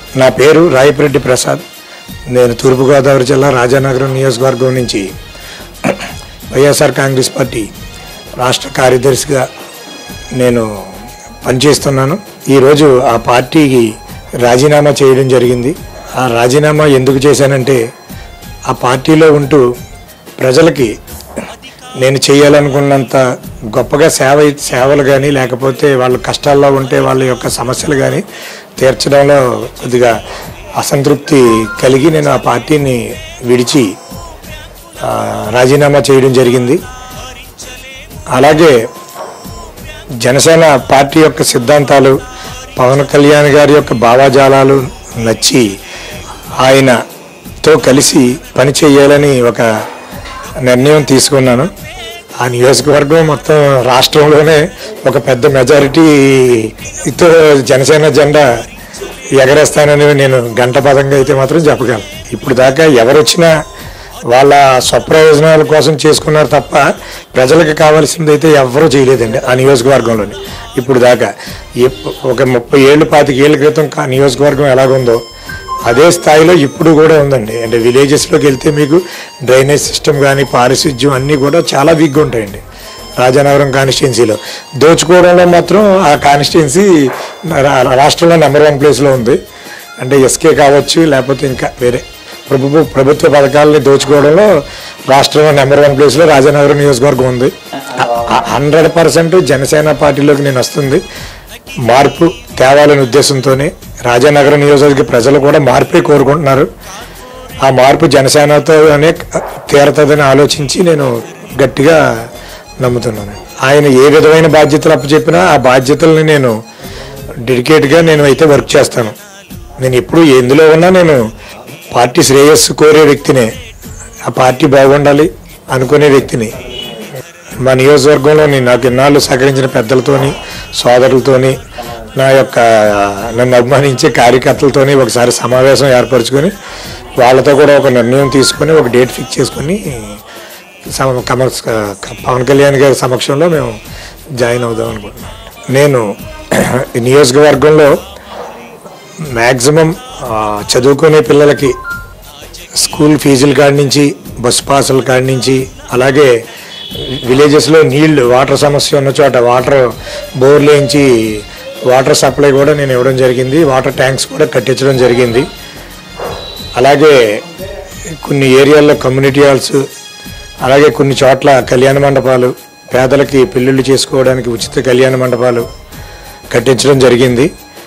నా పేరు రాయపిరెడ్డి ప్రసాద్ నేను తూర్పుగోదావరి జిల్లా రాజానగరం నియోజకవర్గం నుంచి వైఎస్ఆర్ కాంగ్రెస్ పార్టీ రాష్ట్ర కార్యదర్శిగా నేను పనిచేస్తున్నాను ఈరోజు ఆ పార్టీకి రాజీనామా చేయడం జరిగింది ఆ రాజీనామా ఎందుకు చేశానంటే ఆ పార్టీలో ఉంటూ ప్రజలకి నేను చేయాలనుకున్నంత గొప్పగా సేవ సేవలు కానీ లేకపోతే వాళ్ళ కష్టాల్లో ఉంటే వాళ్ళ యొక్క సమస్యలు కానీ తీర్చడంలో కొద్దిగా అసంతృప్తి కలిగి నేను ఆ పార్టీని విడిచి ఆ, రాజీనామా చేయడం జరిగింది అలాగే జనసేన పార్టీ యొక్క సిద్ధాంతాలు పవన్ కళ్యాణ్ గారి యొక్క భావాజాలాలు నచ్చి ఆయనతో కలిసి పని చేయాలని ఒక నిర్ణయం తీసుకున్నాను ఆ నియోజకవర్గం మొత్తం రాష్ట్రంలోనే ఒక పెద్ద మెజారిటీతో జనసేన జెండా ఎగరేస్తానని నేను గంట పదంగా అయితే మాత్రం చెప్పగలను ఇప్పుడు దాకా ఎవరు వచ్చినా వాళ్ళ స్వప్రయోజనాల కోసం చేసుకున్నారు తప్ప ప్రజలకు కావాల్సింది అయితే ఎవ్వరూ చేయలేదండి ఆ నియోజకవర్గంలోని ఇప్పుడు దాకా ఎప్- ఒక ముప్పై ఏళ్ళు పాతిక ఏళ్ళ క్రితం కా- నియోజకవర్గం ఎలాగుందో అదే స్థాయిలో ఇప్పుడు కూడా ఉందండి అంటే విలేజెస్లోకి వెళ్తే మీకు డ్రైనేజ్ సిస్టమ్ కానీ పారిశుద్ధ్యం అన్నీ కూడా చాలా వీక్గా ఉంటాయండి రాజానగరం కాన్స్టిట్యున్సీలో దోచుకోవడంలో మాత్రం ఆ కాన్స్టిట్యున్సీ రా- రాష్ట్రంలో నెంబర్ వన్ ప్లేస్లో ఉంది అంటే ఎస్కే కావచ్చు లేకపోతే ఇంకా వేరే ప్రభుత్వ ప్రభుత్వ పథకాలని దోచుకోవడంలో రాష్ట్రంలో నెంబర్ వన్ ప్లేస్లో రాజానగరం నియోజకవర్గం ఉంది హండ్రెడ్ పర్సెంట్ జనసేన పార్టీలోకి నేను వస్తుంది మార్పు తేవాలనే ఉద్దేశంతోనే రాజానగరం నియోజకవర్గ ప్రజలు కూడా మార్పే కోరుకుంటున్నారు ఆ మార్పు జనసేనతోనే తీరతదని ఆలోచించి నేను గట్టిగా నమ్ముతున్నాను ఆయన ఏ విధమైన బాధ్యతలు అప్పచెప్పినా ఆ బాధ్యతల్ని నేను డెడికేట్గా నేను అయితే వర్క్ చేస్తాను నేను ఎప్పుడు ఎందులో ఉన్నా నేను పార్టీ శ్రేయస్సు కోరే వ్యక్తినే ఆ పార్టీ బాగుండాలి అనుకునే వ్యక్తిని మా నియోజకవర్గంలోని నాకు ఇన్నాళ్ళు సహకరించిన పెద్దలతోని సోదరులతోని నా యొక్క నన్ను అభిమానించే కార్యకర్తలతోని ఒకసారి సమావేశం ఏర్పరచుకొని వాళ్ళతో కూడా ఒక నిర్ణయం తీసుకొని ఒక డేట్ ఫిక్స్ చేసుకొని సమ- కమ- పవన్ కళ్యాణ్ గారి సమక్షంలో మేము జాయిన్ అవుదాం అనుకుంటున్నాం నేను ఈ నియోజకవర్గంలో మ్యాక్సిమం చదువుకునే పిల్లలకి స్కూల్ ఫీజుల కాడి నుంచి బస్ పాసుల కాడి నుంచి అలాగే విలేజెస్లో నీళ్లు వాటర్ సమస్య ఉన్న చోట వాటర్ బోర్లు వేయించి వాటర్ సప్లై కూడా నేను ఇవ్వడం జరిగింది వాటర్ ట్యాంక్స్ కూడా కట్టించడం జరిగింది అలాగే కొన్ని ఏరియాల్లో కమ్యూనిటీ హాల్స్ అలాగే కొన్ని చోట్ల కళ్యాణ మండపాలు పేదలకి పెళ్ళిళ్ళు చేసుకోవడానికి ఉచిత కళ్యాణ మండపాలు కట్టించడం జరిగింది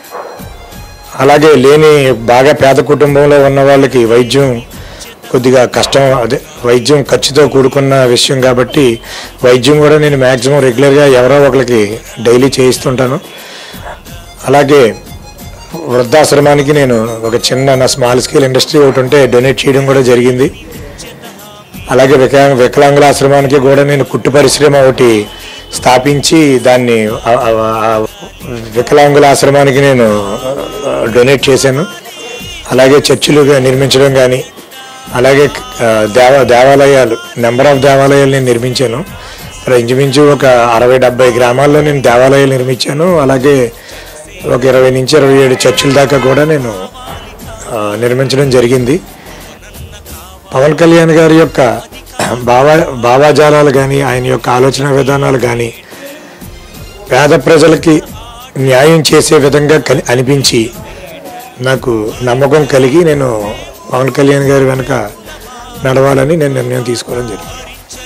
అలాగే లేని బాగా పేద కుటుంబంలో ఉన్న వాళ్ళకి వైద్యం కొద్దిగా కష్టం అదే వైద్యం ఖర్చుతో కూడుకున్న విషయం కాబట్టి వైద్యం కూడా నేను మ్యాక్సిమం రెగ్యులర్గా ఎవరో ఒకరికి డైలీ చేయిస్తుంటాను అలాగే వృద్ధాశ్రమానికి నేను ఒక చిన్న నా స్మాల్ స్కేల్ ఇండస్ట్రీ ఒకటి ఉంటే డొనేట్ చేయడం కూడా జరిగింది అలాగే వికలాంగ వికలాంగుల ఆశ్రమానికి కూడా నేను కుట్టు పరిశ్రమ ఒకటి స్థాపించి దాన్ని ఆ- ఆ- ఆ వికలాంగుల ఆశ్రమానికి నేను డొనేట్ చేశాను అలాగే చర్చిలు నిర్మించడం కానీ అలాగే ఆ, దేవ దేవాలయాలు నెంబర్ ఆఫ్ దేవాలయాలు నేను నిర్మించాను ఇక్కడ ఇంచుమించు ఒక అరవై డెబ్బై గ్రామాల్లో నేను దేవాలయాలు నిర్మించాను అలాగే ఒక ఇరవై నుంచి ఇరవై ఏడు చర్చిల దాకా కూడా నేను ఆ, నిర్మించడం జరిగింది పవన్ కళ్యాణ్ గారి యొక్క భావా భావాజాలాలు కానీ ఆయన యొక్క ఆలోచన విధానాలు కానీ పేద ప్రజలకి న్యాయం చేసే విధంగా కలి అనిపించి నాకు నమ్మకం కలిగి నేను పవన్ కళ్యాణ్ గారి వెనుక నడవాలని నేను నిర్ణయం తీసుకోవడం జరిగింది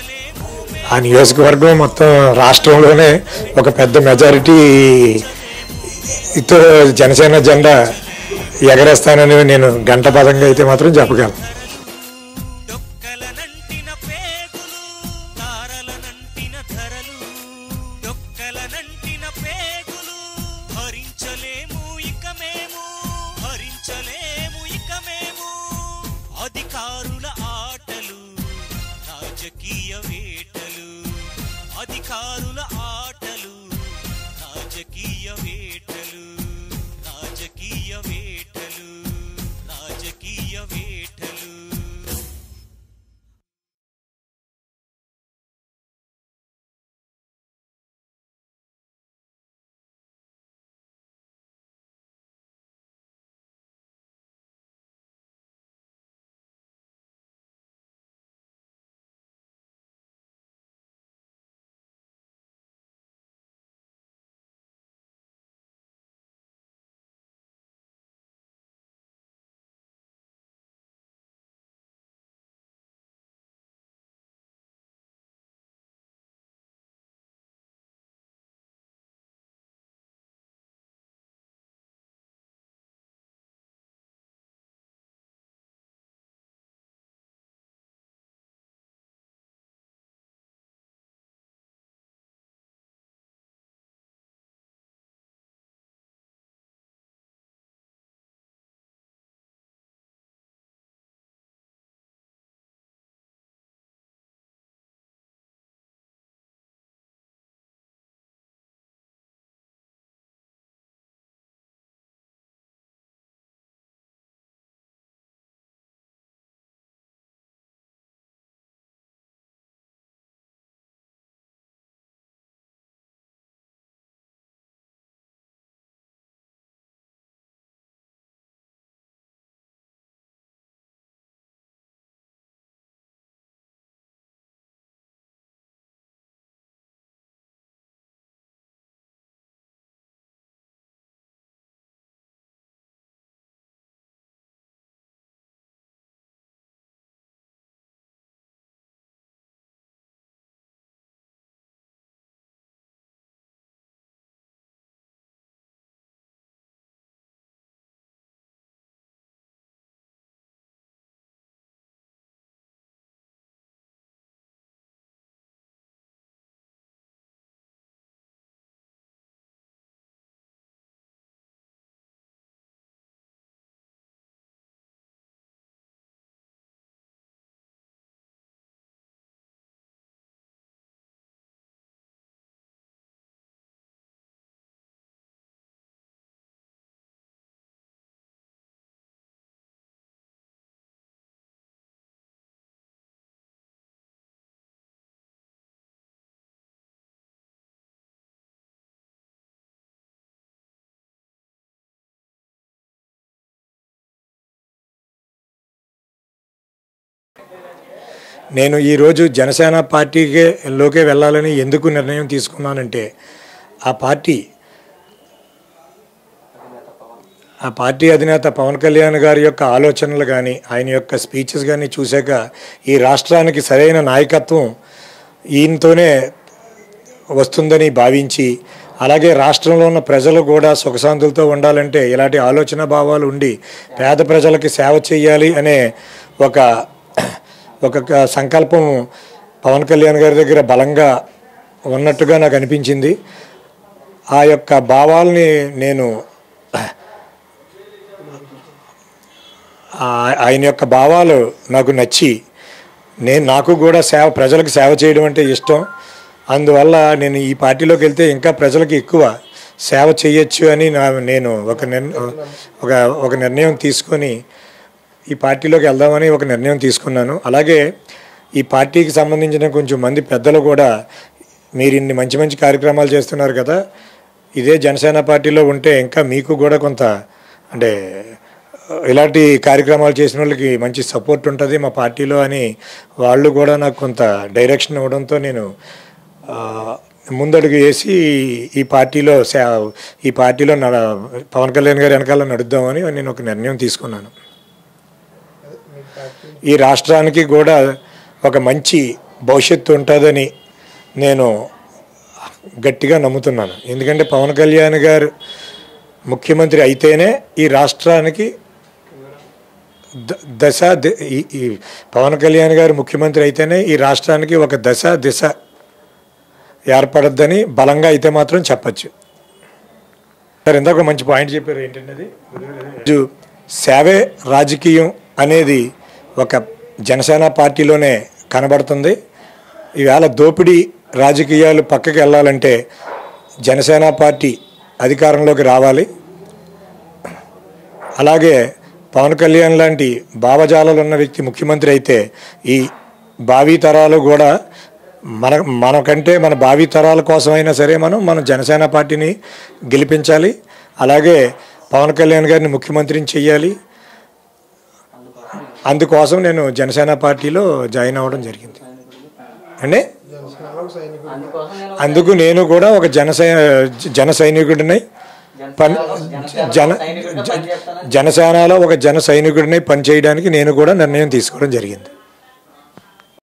ఆ నియోజకవర్గం మొత్తం రాష్ట్రంలోనే ఒక పెద్ద మెజారిటీ ఇతో జనసేన జెండా ఎగరేస్తానని నేను గంట పదంగా అయితే మాత్రం చెప్పగలను డొక్కలనంటిన పేగులు తారలనంటిన ధరలు డొక్కలనంటిన పేగులు భరించలేము ఇక మేము భరించలేము ఇక మేము అధికారుల ఆటలు రాజకీయ వేటలు అధికారుల ఆటలు రాజకీయ వేటలు రాజకీయ వేటలు రాజకీయ వేటలు నేను ఈరోజు జనసేన పార్టీకే లోకే వెళ్ళాలని ఎందుకు నిర్ణయం తీసుకున్నానంటే ఆ పార్టీ ఆ పార్టీ అధినేత పవన్ కళ్యాణ్ గారి యొక్క ఆలోచనలు కానీ ఆయన యొక్క స్పీచెస్ కానీ చూశాక ఈ రాష్ట్రానికి సరైన నాయకత్వం ఈయనతోనే వస్తుందని భావించి అలాగే రాష్ట్రంలో ఉన్న ప్రజలు కూడా సుఖశాంతులతో ఉండాలంటే ఇలాంటి ఆలోచన భావాలు ఉండి పేద ప్రజలకి సేవ చేయాలి అనే ఒక ఒక క- సంకల్పం పవన్ కళ్యాణ్ గారి దగ్గర బలంగా ఉన్నట్టుగా నాకు అనిపించింది ఆ యొక్క భావాల్ని నేను ఆ- ఆయన యొక్క భావాలు నాకు నచ్చి నేను నాకు కూడా సేవ ప్రజలకు సేవ చేయడం అంటే ఇష్టం అందువల్ల నేను ఈ పార్టీలోకి వెళ్తే ఇంకా ప్రజలకు ఎక్కువ సేవ చేయొచ్చు అని నా నేను ఒక నిర్ ఒక ఒక నిర్ణయం తీసుకొని ఈ పార్టీలోకి వెళ్దామని ఒక నిర్ణయం తీసుకున్నాను అలాగే ఈ పార్టీకి సంబంధించిన కొంచెం మంది పెద్దలు కూడా మీరు ఇన్ని మంచి మంచి కార్యక్రమాలు చేస్తున్నారు కదా ఇదే జనసేన పార్టీలో ఉంటే ఇంకా మీకు కూడా కొంత అంటే ఇలాంటి కార్యక్రమాలు చేసిన వాళ్ళకి మంచి సపోర్ట్ ఉంటుంది మా పార్టీలో అని వాళ్ళు కూడా నాకు కొంత డైరెక్షన్ ఇవ్వడంతో నేను ఆ, ముందడుగు వేసి ఈ పార్టీలో సే ఈ పార్టీలో నడ పవన్ కళ్యాణ్ గారి వెనకాల నడుద్దామని నేను ఒక నిర్ణయం తీసుకున్నాను ఈ రాష్ట్రానికి కూడా ఒక మంచి భవిష్యత్తు ఉంటుందని నేను గట్టిగా నమ్ముతున్నాను ఎందుకంటే పవన్ కళ్యాణ్ గారు ముఖ్యమంత్రి అయితేనే ఈ రాష్ట్రానికి ద- దశ ది- ఈ ఈ పవన్ కళ్యాణ్ గారు ముఖ్యమంత్రి అయితేనే ఈ రాష్ట్రానికి ఒక దశ దిశ ఏర్పడద్దని బలంగా అయితే మాత్రం చెప్పచ్చు సార్ ఇందాక ఒక మంచి పాయింట్ చెప్పారు ఏంటంటే అది రోజు సేవే రాజకీయం అనేది ఒక జనసేన పార్టీలోనే కనబడుతుంది ఈవేళ దోపిడీ రాజకీయాలు పక్కకి వెళ్ళాలంటే జనసేన పార్టీ అధికారంలోకి రావాలి అలాగే పవన్ కళ్యాణ్ లాంటి భావజాలాలు ఉన్న వ్యక్తి ముఖ్యమంత్రి అయితే ఈ భావి తరాలు కూడా మన మనకంటే మన భావి తరాల కోసమైనా సరే మనం మన జనసేన పార్టీని గెలిపించాలి అలాగే పవన్ కళ్యాణ్ గారిని ముఖ్యమంత్రిని చెయ్యాలి అందుకోసం నేను జనసేన పార్టీలో జాయిన్ అవ్వడం జరిగింది అంటే అందుకు నేను కూడా ఒక జనసై జన సైనికుడినై పని జన జనసేనలో ఒక జన సైనికుడిని పనిచేయడానికి నేను కూడా నిర్ణయం తీసుకోవడం జరిగింది